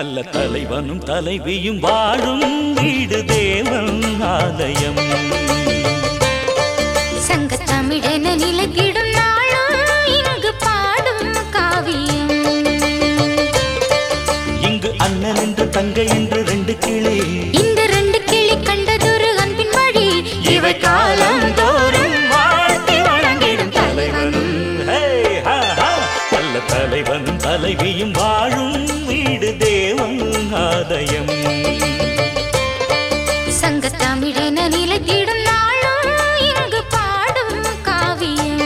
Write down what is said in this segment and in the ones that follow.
நல்ல தலைவனும் தலைவியும் வாழும் வீடு தேவன் ஆலயம் சங்க தமிழென நிலைத்திடும் நாளும் இங்கு பாடும் காவியம் இங்கு அண்ணன் என்று தங்கை என்று ரெண்டு கிளி இந்த ரெண்டு கிளி கண்டதொரு அன்பின் வழி இவை காலம் தோறும் வாழ்த்தி வழங்கிடும் தலைவனும் ஹே, ஹா, ஹா. நல்ல தலைவனும் தலைவியும் வாழும் வீடு தேவன் ஆலயம் சங்க தமிழென நிலைத்திடும் நாளும் இங்கு பாடும் காவியம்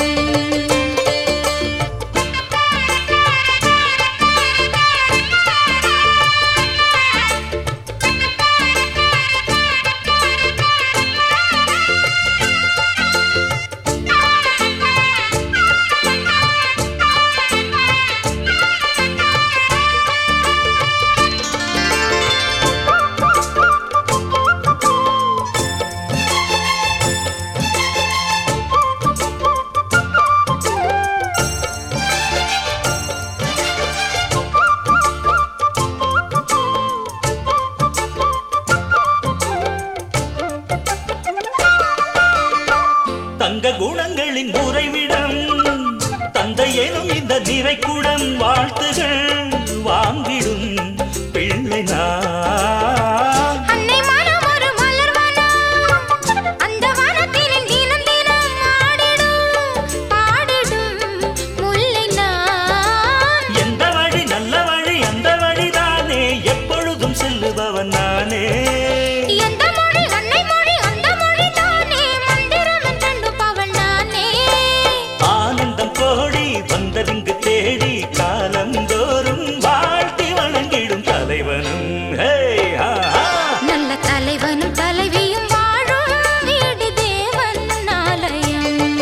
தங்க குணங்களின் உறைவிடம் தந்தை எனும் இந்த நிறைக்குடம் வாழ்த்துகள் வாங்கிடும் பிள்ளை நான் அன்னை மனம் ஒரு மலர் வனம். அந்த வனத்தினில் தினம் தினம் ஆடிடும், பாடிடும் முல்லை நான். எந்த வழி நல்ல வழி அந்த வழிதானே எப்பொழுதும் செல்லுபவன் நானே எந்த மொழி அன்னை மொழி, அந்த மொழிதானே மந்திரம் என்றென்று பவன் நானே. ஆனந்தம் கோடி வந்ததிங்கு தேடி காலந்தோறும் வாழ்த்தி வணங்கிடும் தலைவனும் ஹே, ஆ, ஆ. நல்ல தலைவனும் தலைவியும் வாழும் வீடு தேவன் ஆலயம்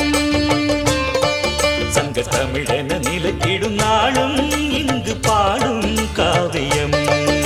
சங்க தமிழென நிலைத்திடும் நாளும் இங்கு பாடும் காவியம்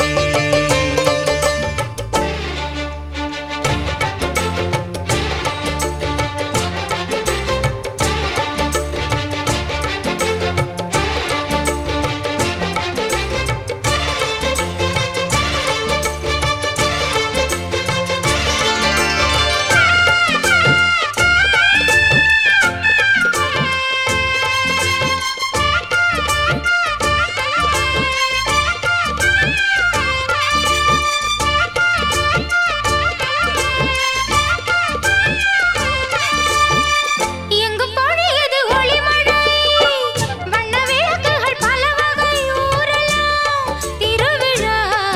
எங்கு பொழியது ஒளிமழை வண்ண விளக்குகள் பல வகை ஊரெல்லாம் திருவிழா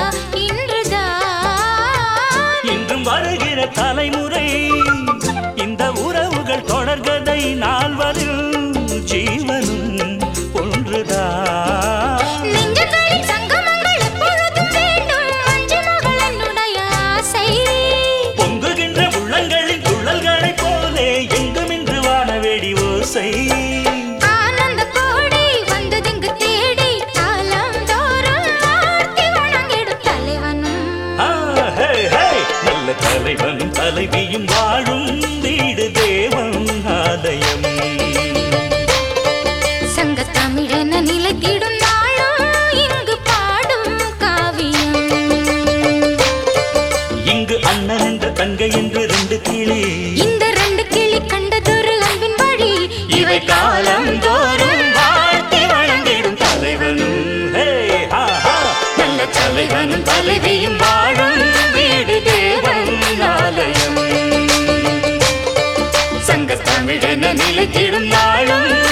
இன்றுதான் இன்றும் வருகிற தலைமுறை இந்த உறவுகள் தொடர்கதை நால்வரில் ஜீவனும் ஒன்றுதான் நெஞ்சங்களின் சங்கமங்கள் எப்பொழுதும் வேண்டும் அஞ்சு மகள் என்னுடைய ஆசை பொங்குகின்ற உள்ளங்களின் துள்ளல்களைப் போலே எங்கும் இன்று வானவேடி ஓசை ஆனந்த கோடி வந்ததிங்கு தேடி காலந்தோறும் ஆர்த்தி வணங்கிடும் தலைவனும் ஆ, ஹே, ஹே. நல்ல தலைவனும் தலைவியும் வாழும் வீடு தேவன் ஆலயம் சங்க தமிழென நிலைத்திடும் நாளும் இங்கு பாடும் காவியம் இங்கு அண்ணன் என்ற தங்கை என்று ரெண்டு கிளி இந்த ரெண்டு கிளி கண்டதொரு அன்பின் வழி இவை காலம் தோறும் வாழ்த்தி வழங்கிடும் தலைவனும் ஹே, ஹா, ஹா. நல்ல தலைவனும் தலைவியும் வாழும் வீடு தேவன் ஆலயம் சங்க தமிழென நிலைத்திடும் நாளும்